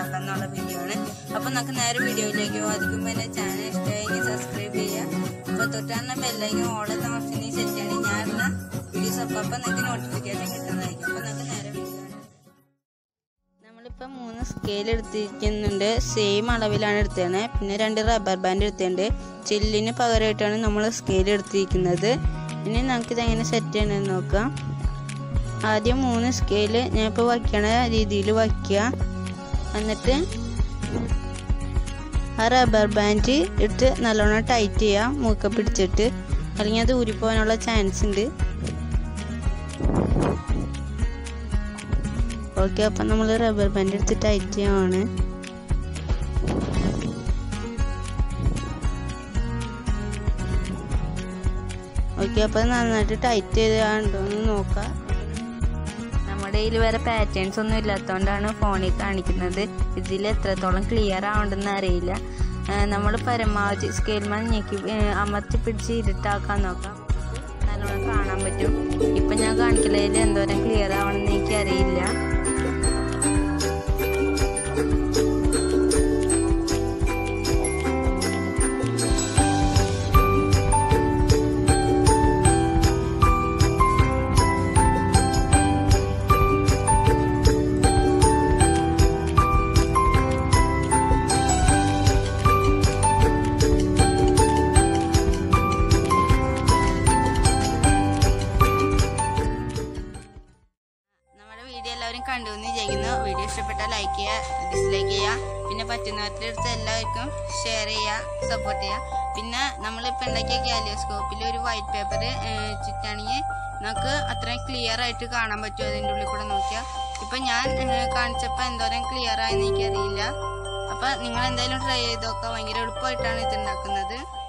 ഉണ്ടാക്കാം എന്നുള്ള വീഡിയോ ആണ് അപ്പൊ നമുക്ക് നേരെ വീഡിയോയിലേക്ക് പോകും അതിക്കുമ്പോൾ എന്റെ ചാനൽ ഇഷ്ടമായെങ്കിൽ സബ്സ്ക്രൈബ് ചെയ്യുക അപ്പൊ തൊട്ടാണ് ബെല്ലൈക്കും ഓളെ താമസിച്ച് സെറ്റ് ചെയ്യണമെങ്കിൽ ഞാൻ ഇടുന്ന വീഡിയോസ് അപ്പം അപ്പം നിങ്ങൾക്ക് നോട്ടിഫിക്കേഷൻ കിട്ടുന്നതായിരിക്കും അപ്പൊ നമുക്ക് നേരെ വീഡിയോ നമ്മളിപ്പോൾ മൂന്ന് സ്കെയിൽ എടുത്തിരിക്കുന്നുണ്ട് സെയിം അളവിലാണ് എടുത്തത് പിന്നെ രണ്ട് റബ്ബർ ബാൻഡ് എടുത്തിട്ടുണ്ട് ചില്ലിന് പകരമായിട്ടാണ് നമ്മൾ സ്കെയിൽ എടുത്തിരിക്കുന്നത് ഇനി നമുക്കിത് എങ്ങനെ സെറ്റ് ചെയ്യണമെന്ന് നോക്കാം ആദ്യം മൂന്ന് സ്കെയിൽ ഞാനിപ്പോൾ വയ്ക്കണ രീതിയിൽ വയ്ക്കുക എന്നിട്ട് ആ റബ്ബർ ബാൻഡ് ഇട്ട് നല്ലോണം ടൈറ്റ് ചെയ്യുക മൂക്ക പിടിച്ചിട്ട് അല്ലെങ്കിൽ അത് ഊരിപ്പോകാനുള്ള ചാൻസ് ഉണ്ട് ഓക്കെ അപ്പം നമ്മൾ റബ്ബർ ബാൻഡ് എടുത്ത് ടൈറ്റ് ചെയ്യുകയാണ് ഓക്കെ അപ്പം നന്നായിട്ട് ടൈറ്റ് ചെയ്താണ്ടോ എന്ന് നോക്കാം നമ്മുടെ കയ്യിൽ വേറെ പാറ്റേൺസ് ഒന്നും ഇല്ലാത്തതുകൊണ്ടാണ് ഫോണിൽ കാണിക്കുന്നത് ഇതിൽ എത്രത്തോളം ക്ലിയർ ആവണ്ടെന്ന് അറിയില്ല നമ്മൾ പരമാവധി സ്കെയിൽമാൻ ഞെക്കി ഏഹ് അമർത്തി പിടിച്ച് ഇരുട്ടാക്കാൻ നോക്കാം നല്ലോണം കാണാൻ പറ്റും ഇപ്പം ഞാൻ കാണിക്കലതിൽ എന്തോരം ക്ലിയർ ആവണമെന്ന് എനിക്കറിയില്ല നമ്മുടെ വീഡിയോ എല്ലാവരും കണ്ടു എന്ന് വിചാരിക്കുന്നു വീഡിയോ ഇഷ്ടപ്പെട്ടാൽ ലൈക്ക് ചെയ്യുക ഡിസ്ലൈക്ക് ചെയ്യുക പിന്നെ പറ്റുന്നവരുടെ അടുത്ത് എല്ലാവർക്കും ഷെയർ ചെയ്യുക സപ്പോർട്ട് ചെയ്യുക പിന്നെ നമ്മളിപ്പോൾ ഉണ്ടാക്കിയ കാലിയോസ്കോപ്പിൽ ഒരു വൈറ്റ് പേപ്പർ ചുറ്റാണെങ്കിൽ നമുക്ക് അത്രയും ക്ലിയർ ആയിട്ട് കാണാൻ പറ്റും അതിൻ്റെ ഉള്ളിൽ കൂടെ നോക്കിയാൽ ഇപ്പം ഞാൻ ഏഹ്, കാണിച്ചപ്പോൾ എന്തോരം ക്ലിയർ ആയെന്ന് എനിക്കറിയില്ല അപ്പം നിങ്ങൾ എന്തായാലും ട്രൈ ചെയ്ത് നോക്കുക ഭയങ്കര എളുപ്പമായിട്ടാണ് ഇത് ഉണ്ടാക്കുന്നത്